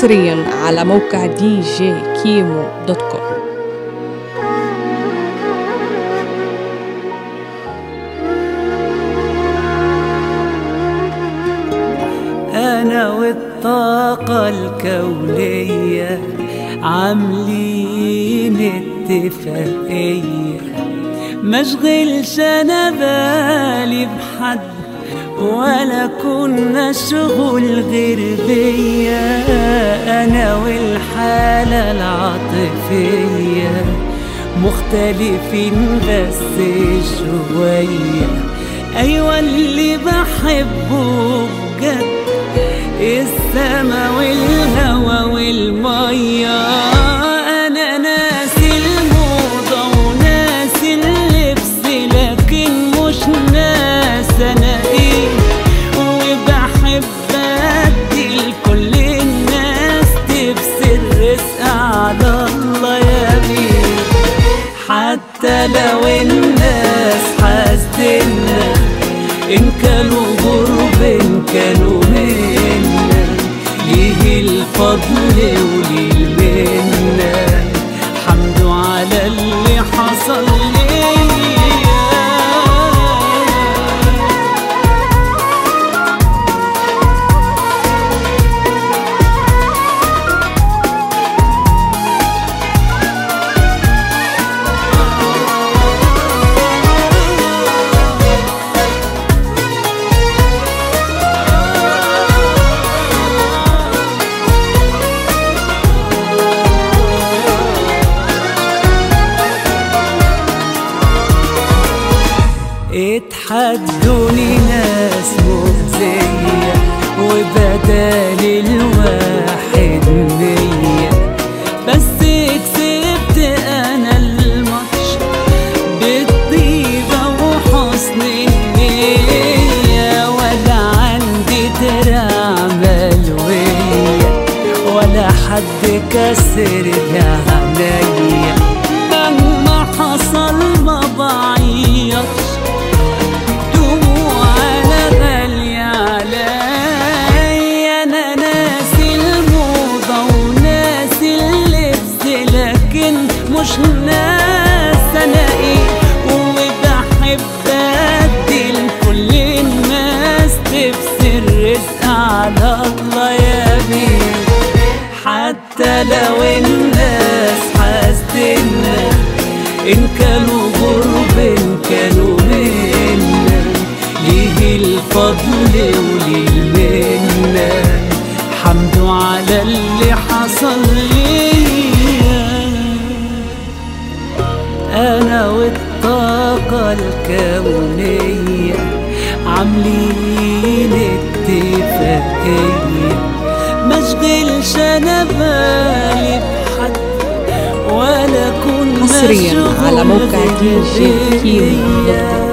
حصريا على موقع دي جي كيمو دوت كوم أنا والطاقة الكونية عاملين اتفاقية مشغلش أنا بالي بحد ولا كنا شغل غير بيا أنا والحالة العاطفية مختلفين بس شوية أيوة اللي بحبه بجد السما والهوى والمية أنا ناسي الموضة وناسي اللبس لكن مش ناس أنا إيه وبحب أدي لكل الناس تبسي الرزق على الله يا بيه حتى لو الناس حاسدنا إن كانوا غرب إن كانوا منا ليه الفضل وليه المنة حمد على اللي حصل ليا اتحدوني ناس مؤذية وبدال الواحد مية بس كسبت انا الماتش بالطيبة وحسن النية ولا عندي دراع ملوية ولا حد كسر عينيا مهما حصل ما بعيطش دموع انا غالية عليا انا ناسي الموضة وناسي اللبس لكن مش ناس انا ايه وبحب ادي لكل الناس تبسي الرزق على الله يا بيه حتى لو الناس حاسدنا إن كانوا غرب إن كانوا منا ليه الفضل وليه المنة حمد على اللي حصل ليا أنا والطاقة الكونية عاملين اتفاقية مشغلش أنا بالي بحد ولا كنا حصرياً على شغل موقع غير دي جي كيمو دوت كوم. بيا.